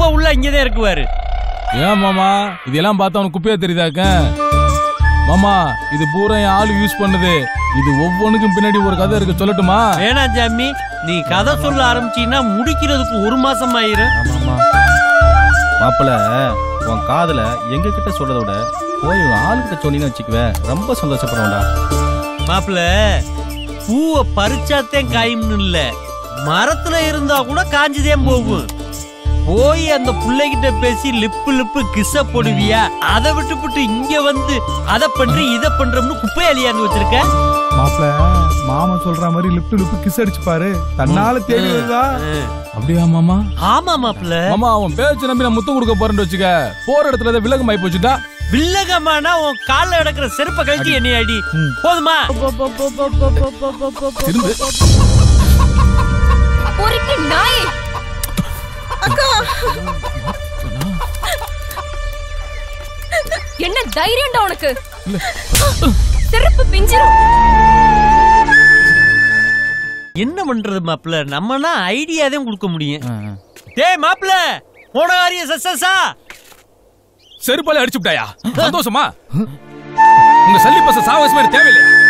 உள்ள இங்கதான் இருக்குவாரு ஏன் மாமா இதெல்லாம் பார்த்தா உனக்கு குப்பையா தெரியுதாக்க மாமா இது பூரா என் ஆளு யூஸ் பண்ணுது இது ஒவ்வொன்றுக்கும் பின்னாடி ஒரு கதை இருக்கு சொல்லட்டுமா வேணாம் ஜாமி நீ கதை சொல்ல ஆரம்பிச்சீங்கன்னா முடிக்கிறதுக்கு ஒரு மாசம் ஆயிரும் ஆமாமா மாப்பிள்ள உன் காதல எங்க கிட்ட சொல்றத விட போய் உன் ஆளுகிட்ட சொன்னீங்கன்னு வச்சுக்குவே ரொம்ப சந்தோஷப்படுவேன்டா மாப்பிள பூவை பறிச்சாத்தேன் காயும்னு இல்ல மரத்துல இருந்தா கூட காஞ்சுதேன் போகும் போய் அந்த பிள்ளைகிட்ட பேசி லிப்பு லிப்பு கிஸ்ஸ போடுவியா அதை விட்டுப்புட்டு இங்க வந்து அதை பண்றி இதை பண்றோம்னு குப்பை அழியாந்து வச்சிருக்க மாப்பிள மாமா சொல்ற மாதிரி லிப்ட் லிப்பு கிஸ் அடிச்சு பாரு தன்னால தேடி வருதா அப்படியா மாமா ஆமா மாப்பிள மாமா அவன் பேச்சு நம்பி நான் முத்தம் கொடுக்க போறேன்னு வச்சுக்க போற இடத்துல ஏதோ விலகம் ஆயி போச்சுட்டா வில்லகமானா உன் கால்ல கிடக்குற செருப்ப கழட்டி என்னை அடி போதுமா திரும்ப பொறுக்கி நாய் என்ன தைரியம்டா உனக்கு செருப்பு பிஞ்சிரும் என்ன பண்றது மாப்பிள நம்மனா ஐடியா தான் கொடுக்க முடியும் டேய் மாப்பிள போன காரியம் சக்சஸா செருப்பால அடிச்சு விட்டாயா சந்தோஷமா உங்க சல்லி பச சாவகாசமா எனக்கு தேவையில்லையா